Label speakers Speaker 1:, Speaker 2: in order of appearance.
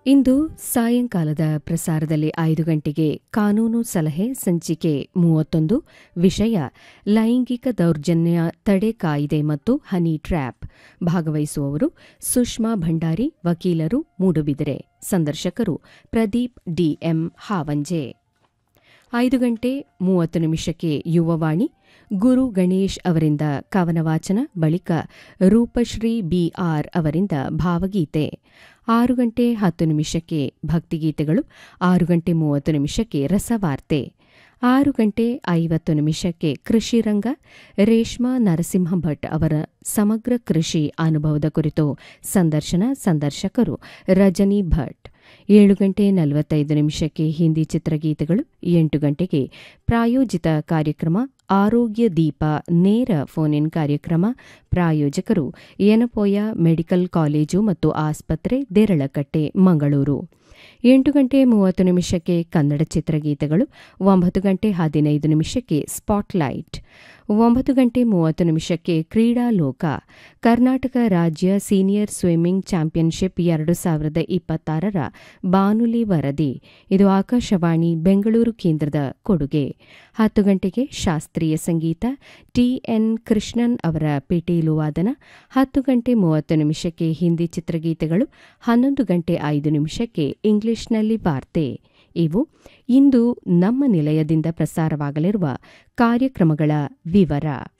Speaker 1: ಇಂದು ಸಾಯಂಕಾಲದ ಪ್ರಸಾರದಲ್ಲಿ ಐದು ಗಂಟೆಗೆ ಕಾನೂನು ಸಲಹೆ ಸಂಚಿಕೆ ಮೂವತ್ತೊಂದು ವಿಷಯ ಲೈಂಗಿಕ ದೌರ್ಜನ್ಯ ತಡೆ ಕಾಯಿದೆ ಮತ್ತು ಹನಿ ಟ್ರ್ಯಾಪ್ ಭಾಗವಹಿಸುವವರು ಸುಷ್ಮಾ ಭಂಡಾರಿ ವಕೀಲರು ಮೂಡುಬಿದಿರೆ ಸಂದರ್ಶಕರು ಪ್ರದೀಪ್ ಡಿಎಂ ಹಾವಂಜೆ ಐದು ಗಂಟೆ ಮೂವತ್ತು ನಿಮಿಷಕ್ಕೆ ಯುವವಾಣಿ ಗುರು ಗಣೇಶ್ ಅವರಿಂದ ಕವನ ವಾಚನ ಬಳಿಕ ರೂಪಶ್ರೀ ಬಿಆರ್ ಅವರಿಂದ ಭಾವಗೀತೆ ಆರು ಗಂಟೆ ಹತ್ತು ನಿಮಿಷಕ್ಕೆ ಭಕ್ತಿಗೀತೆಗಳು ಆರು ಗಂಟೆ ಮೂವತ್ತು ನಿಮಿಷಕ್ಕೆ ರಸವಾರ್ತೆ ಆರು ಗಂಟೆ ಐವತ್ತು ನಿಮಿಷಕ್ಕೆ ಕೃಷಿ ರಂಗ ರೇಷ್ಮಾ ನರಸಿಂಹ ಭಟ್ ಅವರ ಸಮಗ್ರ ಕೃಷಿ ಅನುಭವದ ಕುರಿತು ಸಂದರ್ಶನ ಸಂದರ್ಶಕರು ರಜನಿ ಭಟ್ ಏಳು ಗಂಟೆ ನಲವತ್ತೈದು ನಿಮಿಷಕ್ಕೆ ಹಿಂದಿ ಚಿತ್ರಗೀತೆಗಳು ಎಂಟು ಗಂಟೆಗೆ ಪ್ರಾಯೋಜಿತ ಕಾರ್ಯಕ್ರಮ ಆರೋಗ್ಯ ದೀಪ ನೇರ ಫೋನ್ ಇನ್ ಕಾರ್ಯಕ್ರಮ ಪ್ರಾಯೋಜಕರು ಯನಪೋಯ ಮೆಡಿಕಲ್ ಕಾಲೇಜು ಮತ್ತು ಆಸ್ಪತ್ರೆ ದೇರಳಕಟ್ಟೆ ಮಂಗಳೂರು ಎಂಟು ಗಂಟೆ ಮೂವತ್ತು ನಿಮಿಷಕ್ಕೆ ಕನ್ನಡ ಚಿತ್ರಗೀತೆಗಳು ಒಂಬತ್ತು ಗಂಟೆ ಹದಿನೈದು ನಿಮಿಷಕ್ಕೆ ಸ್ಪಾಟ್ಲೈಟ್ ಒಂಬತ್ತು ಗಂಟೆ ಮೂವತ್ತು ನಿಮಿಷಕ್ಕೆ ಕ್ರೀಡಾ ಲೋಕ ಕರ್ನಾಟಕ ರಾಜ್ಯ ಸೀನಿಯರ್ ಸ್ವಿಮ್ಮಿಂಗ್ ಚಾಂಪಿಯನ್ಶಿಪ್ ಎರಡು ಸಾವಿರದ ಇಪ್ಪತ್ತಾರರ ಬಾನುಲಿ ವರದಿ ಇದು ಆಕಾಶವಾಣಿ ಬೆಂಗಳೂರು ಕೇಂದ್ರದ ಕೊಡುಗೆ ಹತ್ತು ಗಂಟೆಗೆ ಶಾಸ್ತ್ರೀಯ ಸಂಗೀತ ಟಿಎನ್ ಕೃಷ್ಣನ್ ಅವರ ಪಿಟೀಲು ವಾದನ ಹತ್ತು ಗಂಟೆ ಮೂವತ್ತು ನಿಮಿಷಕ್ಕೆ ಹಿಂದಿ ಚಿತ್ರಗೀತೆಗಳು ಹನ್ನೊಂದು ಗಂಟೆ ಐದು ನಿಮಿಷಕ್ಕೆ ಇಂಗ್ಲಿಷ್ನಲ್ಲಿ ವಾರ್ತೆ ಇವು ಇಂದು ನಮ್ಮ ನಿಲಯದಿಂದ ಪ್ರಸಾರವಾಗಲಿರುವ ಕಾರ್ಯಕ್ರಮಗಳ ವಿವರ